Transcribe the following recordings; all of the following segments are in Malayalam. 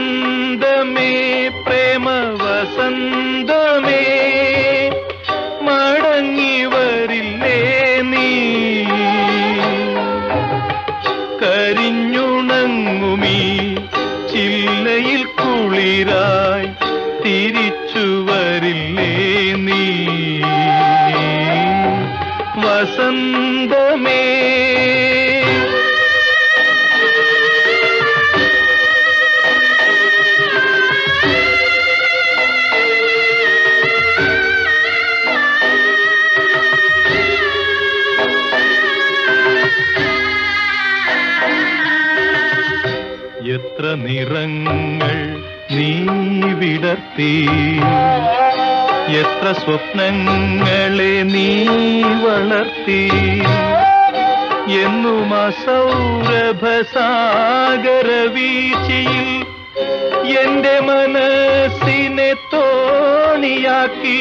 വസന്തമേ പ്രേമ വസന്തമേ മടങ്ങി വരില്ലേ നീ കരിഞ്ഞുണങ്ങുമീ ചില്ലയിൽ കുളിരായി തിരിച്ചു വരില്ലേ നീ വസന്തമേ എത്ര നിറങ്ങൾ നീ വിടർത്തി എത്ര സ്വപ്നങ്ങളെ നീ വളർത്തി എന്നും സൗരഭസാഗര വീഴ്ചയിൽ എന്റെ മനസ്സിനെ തോണിയാക്കി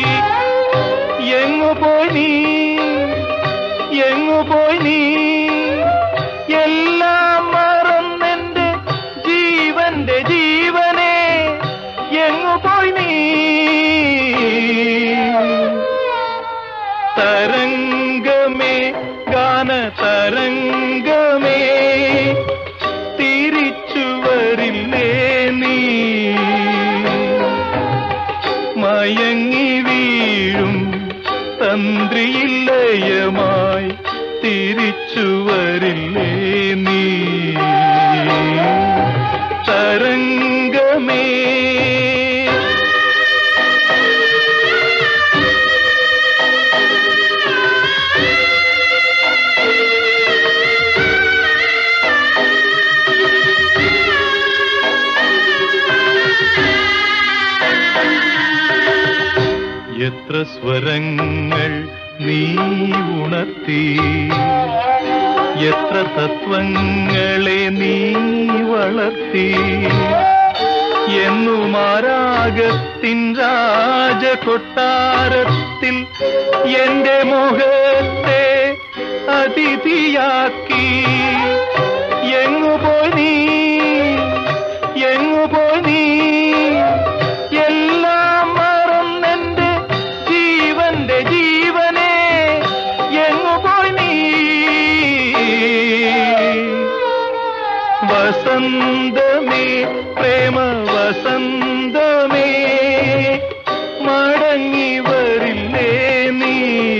എങ്ങു പോയി നീ എങ്ങു പോയി നീ എല്ലാം മറന്നെന്റെ ജീവന്റെ ജീവനെ എങ്ങു പോയി നീ തരംഗമേ ഗാന തരംഗമേ തിരിച്ചു വരില്ലേ നീ മയങ്ങി വീഴും തന്ത്രിയില്ലയമായി തിരിച്ചു വരില്ലേ നീ തരംഗമേ എത്ര സ്വരങ്ങൾ നീ ഉണർത്തി എത്ര തത്വങ്ങളെ നീ വളർത്തി എന്നുമാരാഗത്തിൻ രാജകൊട്ടാരത്തിൽ എന്റെ മുഖത്തെ അതിഥിയാക്കി എങ്ങു പോയി നീ എങ്ങു പോയി നീ എല്ലാം മറന്നെന്റെ ജീവന്റെ ജീവനെ എങ്ങു പോയി നീ വസന്തമേ പ്രേമ വസന്തമേ മടങ്ങി വരില്ലേ നീ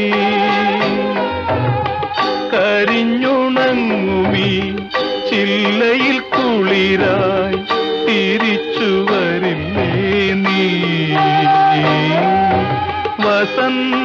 കരിഞ്ഞുണങ്ങുമീ ചില്ലയിൽ കുളിരായി തിരിച്ചു വരില്ലേ നീ വസന്ത